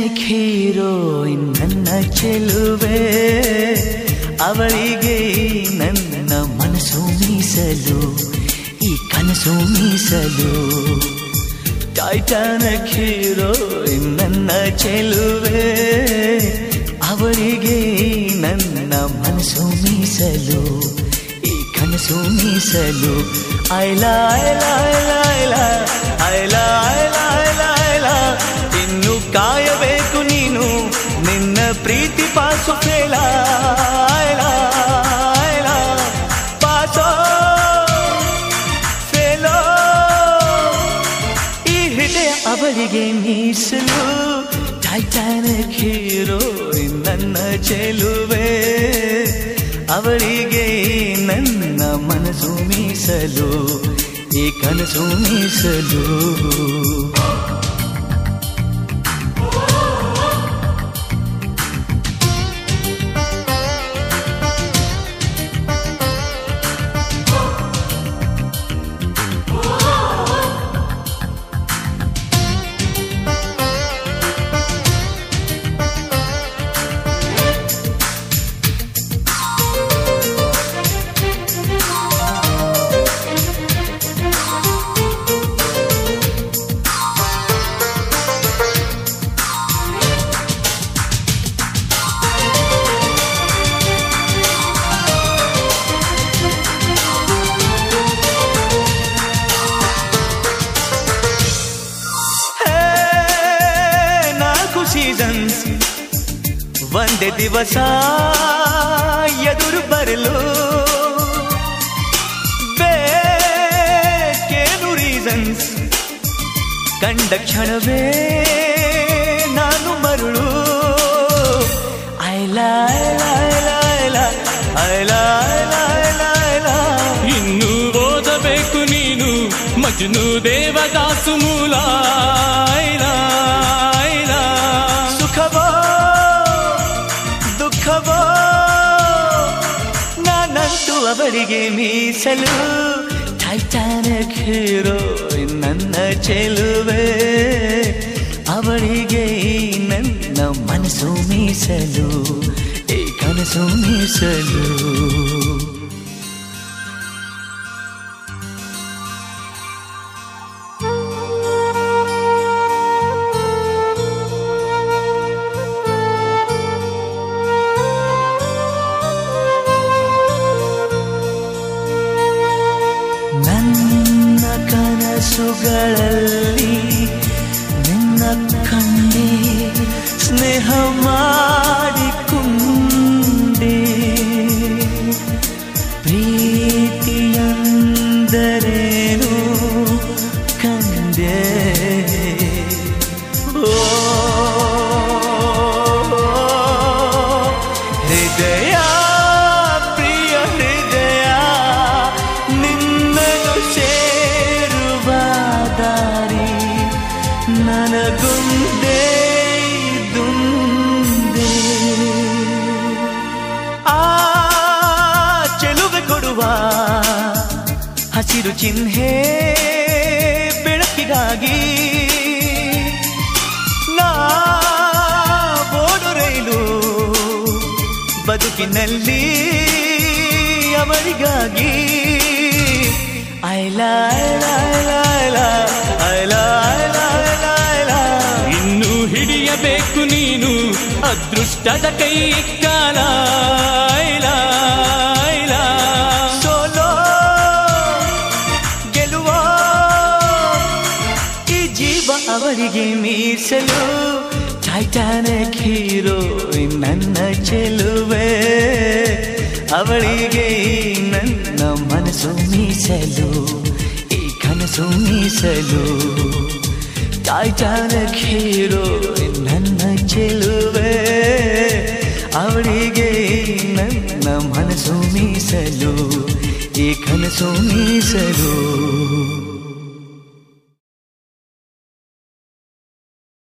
Titanic heroine ನನ್ನ ಚೆಲುವೆ ಅವಳಿಗೆ ನನ್ನ ಮನಸ್ಸು ಮೀಸಲು ಈ ಕನಸು ಮೀಸಲು ಟೈಟಾನಿಕ್ ಹೀರೋಯಿನ್ ನನ್ನ ಚೆಲುವೆ ಅವಳಿಗೆ ನನ್ನ ಮನಸ್ಸು ಮೀಸಲು ಈ ಕನಸು ಮೀಸಲು ಐಲ ಐಲ ಐಲ ಐಲ ಐಲ ಐಲ ಐಲ ಐಲ ಇನ್ನು ಕಾಯಬೇಕು ನೀನು ನಿನ್ನ ಪ್ರೀತಿ ಪಾಸು ಫೇಲ ಐಲ ಐಲ ಪಾಸೋ ಫೇಲೋ ಈ ಹೃದಯ ಅವಳಿಗೆ ಮೀಸಲು ಟೈಟಾನಿಕ್ ಹೀರೋ ನನ್ನ ಚೆಲುವೆ ಅವಳಿಗೆ ನನ್ನ ಮನಸ್ಸು ಮೀಸಲು ಈ ಕನಸು ಮೀಸಲು ಹೇ, ನಾಲ್ಕು ಸೀಸನ್ಸ್ ಒಂದೇ ದಿವಸ ಎದುರು ಬರಲು ಬೇಕೇನು ರೀಸನ್ಸ್ ಕಂಡ ಕ್ಷಣವೇ ನಾನು ಮರುಳು ಐಲ ಐಲ ಐಲ ಐಲ ಐಲ ಐಲ ಐಲ ಐಲ ಇನ್ನು ಓದಬೇಕು ನೀನು ಮಜ್ನು ದೇವದಾಸು ಮೂಲ ಐಲ, ಐಲ. ಸುಖವೋ ದುಃಖವೋ ನಾನಂತೂ ಅವರಿಗೆ ಮೀಸಲು ಟೈಟಾನಿಕ್ ಹೀರೋ ನನ್ನ ಚೆಲುವೆ ಅವಳಿಗೆ ನನ್ನ ಮನಸ್ಸು ಮೀಸಲು ಈ ಕನಸು ಮೀಸಲು ನನ್ನ ಕನಸುಗಳಲ್ಲಿ ನಿನ್ನ ಕಂಡೆ ಸ್ನೇಹ ಮಾಡಿಕೊಂಡೆ ಪ್ರೀತಿಯಂದರೇನು ಕಂಡೆ ಓ ಹೃದಯ ಪ್ರಿಯ ಹೃದಯ ನಿನ್ನನ್ನು ಸೇರುವ ದಾರಿ ನನಗುಂದೇ ದುಂದೆ ಆ ಚೆಲುವೆ ಕೊಡುವ ಹಸಿರು ಚಿಹ್ನೆ ಬೆಳಕಿಗಾಗಿ ನಾ ಓಡು ರೈಲು ಬದುಕಿನಲ್ಲಿ ಅವರಿಗಾಗಿ ಐಲ ಐಲ ಐಲ ಐಲ ಐಲ ಐಲ ಐಲ ಐಲ ಇನ್ನು ಹಿಡಿಯಬೇಕು ನೀನು ಅದೃಷ್ಟದ ಕೈ ಕಾಲ ಐಲ, ಐಲ. ಸೋಲೋ ಗೆಲುವ ಈ ಜೀವ ಅವರಿಗೆ ಮೀಸಲು ಟೈಟಾನಿಕ್ ಹೀರೋ ನನ್ನ ಚೆಲುವೆ ಅವಳಿಗೆ ನನ್ನ ಮನಸ್ಸು ಮೀಸಲು ಈ ಕನಸು ಮೀಸಲು ಟೈಟಾನಿಕ್ ಹೀರೋ ನನ್ನ ಚೆಲುವೆ ಅವಳಿಗೆ ನನ್ನ ಮನಸ್ಸು ಮೀಸಲು ಈ ಕನಸು ಮೀಸಲು